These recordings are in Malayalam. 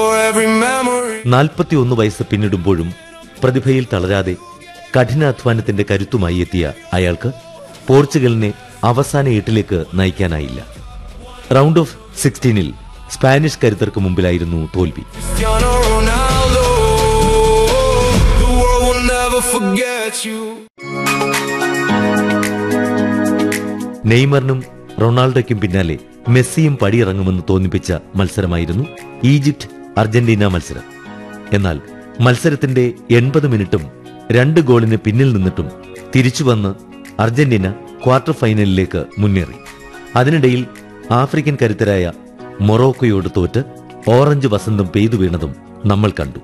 For every memory. നാൽപ്പത്തിയൊന്ന് വയസ്സ് പിന്നിടുമ്പോഴും പ്രതിഭയിൽ തളരാതെ കഠിനാധ്വാനത്തിന്റെ കരുത്തുമായി എത്തിയ അയാൾക്ക് പോർച്ചുഗലിനെ അവസാന എട്ടിലേക്ക് നയിക്കാനായില്ല റൗണ്ട് ഓഫ് സിക്സ്റ്റീനിൽ സ്പാനിഷ് കരുത്തർക്ക് മുമ്പിലായിരുന്നു തോൽവി Cristiano Ronaldo. The world will never forget you. നെയ്മറിനും റൊണാൾഡോയ്ക്കും പിന്നാലെ മെസ്സിയും പടിയിറങ്ങുമെന്ന് തോന്നിപ്പിച്ച മത്സരമായിരുന്നു ഈജിപ്റ്റ് അർജന്റീന മത്സരം എന്നാൽ മത്സരത്തിന്റെ എൺപത് മിനിറ്റും രണ്ട് ഗോളിന് പിന്നിൽ നിന്നിട്ടും തിരിച്ചുവന്ന് അർജന്റീന ക്വാർട്ടർ ഫൈനലിലേക്ക് മുന്നേറി അതിനിടയിൽ ആഫ്രിക്കൻ കരുത്തരായ മൊറോക്കോയോട് തോറ്റ് ഓറഞ്ച് വസന്തം പെയ്തു വീണതും നമ്മൾ കണ്ടു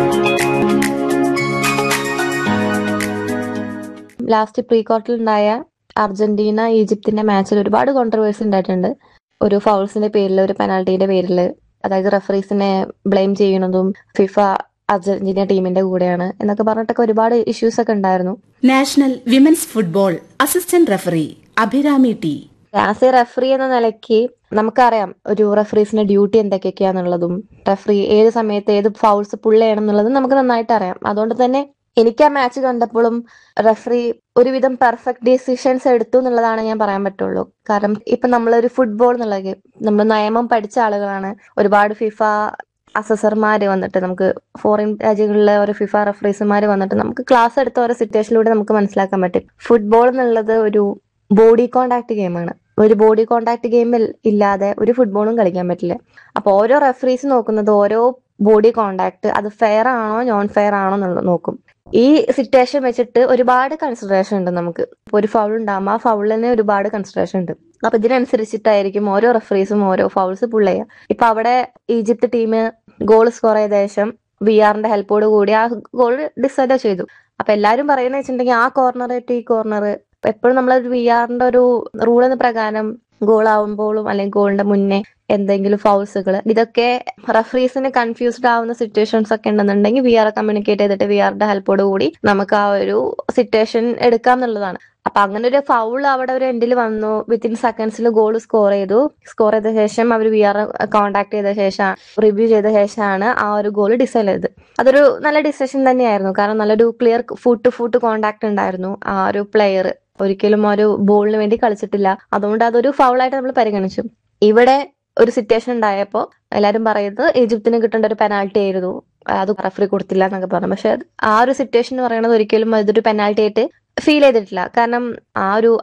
ലാസ്റ്റ് പ്രീ ക്വാർട്ടറിൽ ഉണ്ടായ അർജന്റീന ഈജിപ്തിന്റെ മാച്ചിൽ ഒരുപാട് കോൺട്രവേഴ്സി ഉണ്ടായിട്ടുണ്ട് ഒരു ഫൗൾസിന്റെ പേരിൽ ഒരു പെനാൽറ്റിയുടെ പേരിൽ അതായത് റെഫറീസിനെ ബ്ലെയിം ചെയ്യുന്നതും ഫിഫ അർജന്റീന ടീമിന്റെ കൂടെയാണ് എന്നൊക്കെ പറഞ്ഞിട്ടൊക്കെ ഒരുപാട് ഇഷ്യൂസ് ഒക്കെ ഉണ്ടായിരുന്നു national women's football assistant referee Abhirami T as a referee എന്ന നിലയ്ക്ക് നമുക്കറിയാം ഒരു റെഫറീസിന്റെ ഡ്യൂട്ടി എന്തൊക്കെയൊക്കെയാന്നുള്ളതും റെഫറി ഏത് സമയത്ത് ഏത് ഫൗൾസ് പുള്ള് ചെയ്യണം എന്നുള്ളതും നമുക്ക് നന്നായിട്ട് അറിയാം അതുകൊണ്ട് തന്നെ എനിക്ക് ആ മാച്ച് കണ്ടപ്പോഴും റെഫറി ഒരുവിധം പെർഫെക്റ്റ് ഡിസിഷൻസ് എടുത്തു എന്നുള്ളതാണ് ഞാൻ പറയാൻ പറ്റുള്ളൂ കാരണം ഇപ്പൊ നമ്മളൊരു ഫുട്ബോൾ എന്നുള്ളത് നമ്മൾ നിയമം പഠിച്ച ആളുകളാണ് ഒരുപാട് ഫിഫ അസസർമാര് വന്നിട്ട് നമുക്ക് ഫോറിൻ രാജ്യങ്ങളിലെ ഓരോ ഫിഫ റെഫറീസുമാര് വന്നിട്ട് നമുക്ക് ക്ലാസ് എടുത്ത ഓരോ സിറ്റുവേഷനിലൂടെ നമുക്ക് മനസ്സിലാക്കാൻ പറ്റും ഫുട്ബോൾ എന്നുള്ളത് ഒരു ബോഡി കോണ്ടാക്ട് ഗെയിമാണ് ഒരു ബോഡി കോണ്ടാക്ട് ഗെയിമിൽ ഇല്ലാതെ ഒരു ഫുട്ബോളും കളിക്കാൻ പറ്റില്ല അപ്പൊ ഓരോ റെഫറീസ് നോക്കുന്നത് ഓരോ ബോഡി കോണ്ടാക്ട് അത് ഫെയർ ആണോ നോൺ ഫെയർ ആണോ എന്നുള്ളത് നോക്കും ഈ സിറ്റുവേഷൻ വെച്ചിട്ട് ഒരുപാട് കൺസിഡറേഷൻ ഉണ്ട് നമുക്ക് ഇപ്പൊ ഒരു ഫൗൾ ഉണ്ടാകുമ്പോൾ ആ ഫൗളിന് ഒരുപാട് കൺസിഡറേഷൻ ഉണ്ട് അപ്പൊ ഇതിനനുസരിച്ചിട്ടായിരിക്കും ഓരോ റെഫറീസും ഓരോ ഫൗൾസ് പുൾ ചെയ്യുക ഇപ്പൊ അവിടെ ഈജിപ്ത് ടീം ഗോൾ സ്കോർ ചെയ്ത ശേഷം വി ആറിന്റെ ഹെൽപ്പോട് കൂടി ആ ഗോൾ ഡിസൈഡ് ചെയ്തു അപ്പൊ എല്ലാരും പറയുന്ന വെച്ചിട്ടുണ്ടെങ്കിൽ ആ കോർണർ ടു ഈ കോർണർ എപ്പോഴും നമ്മൾ വി ആറിന്റെ ഒരു റൂൾ എന്ന പ്രകാരം ഗോൾ ആവുമ്പോഴും അല്ലെങ്കിൽ ഗോളിന്റെ മുന്നേ എന്തെങ്കിലും ഫൗൾസുകൾ ഇതൊക്കെ റഫറീസിന് കൺഫ്യൂസ്ഡ് ആവുന്ന സിറ്റുവേഷൻസ് ഒക്കെ ഉണ്ടെന്നുണ്ടെങ്കിൽ വി ആർ കമ്മ്യൂണിക്കേറ്റ് ചെയ്തിട്ട് വി ആറിന്റെ ഹെൽപ്പോട് കൂടി നമുക്ക് ആ ഒരു സിറ്റുവേഷൻ എടുക്കാം എന്നുള്ളതാണ് അപ്പൊ അങ്ങനെ ഒരു ഫൗൾ അവിടെ ഒരു എൻഡിൽ വന്നു വിത്തിൻ സെക്കൻഡ്സിൽ ഗോൾ സ്കോർ ചെയ്തു സ്കോർ ചെയ്ത ശേഷം അവർ വി ആർ കോൺടാക്ട് ചെയ്ത ശേഷം റിവ്യൂ ചെയ്ത ശേഷമാണ് ആ ഒരു ഗോൾ ഡിസൈഡ് ചെയ്തത് അതൊരു നല്ല ഡിസിഷൻ തന്നെയായിരുന്നു കാരണം നല്ലൊരു clear foot to foot contact ഉണ്ടായിരുന്നു ആ ഒരു പ്ലെയർ ഒരിക്കലും ഒരു ബോളിന് വേണ്ടി കളിച്ചിട്ടില്ല അതുകൊണ്ട് അതൊരു ഫൗളായിട്ട് നമ്മൾ പരിഗണിച്ചു ഇവിടെ ഒരു സിറ്റുവേഷൻ ഉണ്ടായപ്പോൾ എല്ലാരും പറയുന്നത് ഈജിപ്തിന് കിട്ടേണ്ട ഒരു പെനാൽറ്റി ആയിരുന്നു അത് റഫറി കൊടുത്തില്ല എന്നൊക്കെ പറഞ്ഞു പക്ഷെ ആ ഒരു സിറ്റുവേഷൻ എന്ന് പറയുന്നത് ഒരിക്കലും അതൊരു പെനാൽറ്റി ആയിട്ട് ഫീൽ ചെയ്തിട്ടില്ല കാരണം ആ ഒരു